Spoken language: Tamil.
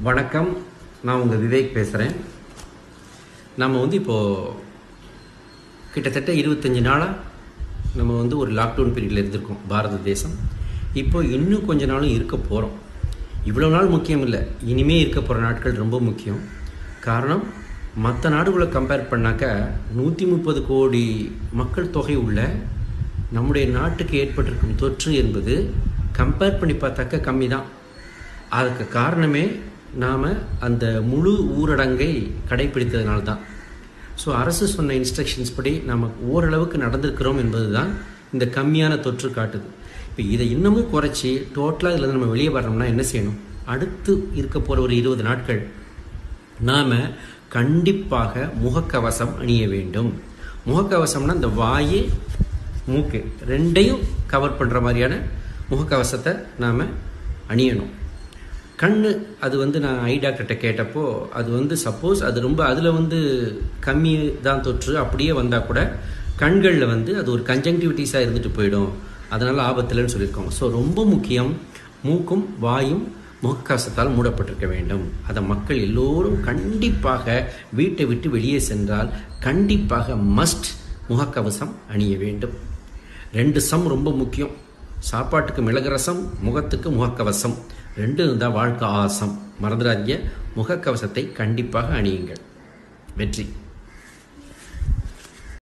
வணக்கம் நான் உங்கள் விவேக் பேசுகிறேன் நம்ம வந்து இப்போது கிட்டத்தட்ட இருபத்தஞ்சி நாளாக நம்ம வந்து ஒரு லாக்டவுன் பீரியடில் இருந்திருக்கோம் பாரத தேசம் இப்போ இன்னும் கொஞ்ச நாளும் இருக்க போகிறோம் இவ்வளோ நாள் முக்கியம் இல்லை இனிமே இருக்க போகிற நாட்கள் ரொம்ப முக்கியம் காரணம் மற்ற நாடுகளை கம்பேர் பண்ணாக்க நூற்றி முப்பது கோடி மக்கள் தொகை உள்ள நம்முடைய நாட்டுக்கு ஏற்பட்டிருக்கும் தொற்று என்பது கம்பேர் பண்ணி பார்த்தாக்க கம்மி தான் அதுக்கு காரணமே நாம் அந்த முழு ஊரடங்கை கடைப்பிடித்ததுனால தான் ஸோ அரசு சொன்ன இன்ஸ்ட்ரக்ஷன்ஸ் படி நம்ம ஓரளவுக்கு நடந்திருக்கிறோம் என்பது தான் இந்த கம்மியான தொற்று காட்டுது இப்போ இதை இன்னமும் குறைச்சி டோட்டலாக இதில் நம்ம வெளியே வரணும்னா என்ன செய்யணும் அடுத்து இருக்க போகிற ஒரு இருபது நாட்கள் நாம் கண்டிப்பாக முகக்கவசம் அணிய வேண்டும் முகக்கவசம்னா இந்த வாயு மூக்கு ரெண்டையும் கவர் பண்ணுற மாதிரியான முகக்கவசத்தை நாம் அணியணும் கண்ணு அது வந்து நான் ஐ டாக்டர்கிட்ட கேட்டப்போ அது வந்து சப்போஸ் அது ரொம்ப அதில் வந்து கம்மி தான் தொற்று அப்படியே வந்தால் கூட கண்களில் வந்து அது ஒரு கன்ஜங்டிவிட்டிஸாக இருந்துட்டு போயிடும் அதனால் ஆபத்தில்னு சொல்லியிருக்கோம் ஸோ ரொம்ப முக்கியம் மூக்கும் வாயும் முகக்கவசத்தால் மூடப்பட்டிருக்க வேண்டும் அதை மக்கள் எல்லோரும் கண்டிப்பாக வீட்டை விட்டு வெளியே சென்றால் கண்டிப்பாக மஸ்ட் முகக்கவசம் அணிய வேண்டும் ரெண்டு சம் ரொம்ப முக்கியம் சாப்பாட்டுக்கு மிளகு ரசம் முகத்துக்கு முகக்கவசம் ரெண்டு இருந்தால் வாழ்க்கை ஆசம் மறந்துடாதீங்க முகக்கவசத்தை கண்டிப்பாக அணியுங்கள் வெற்றி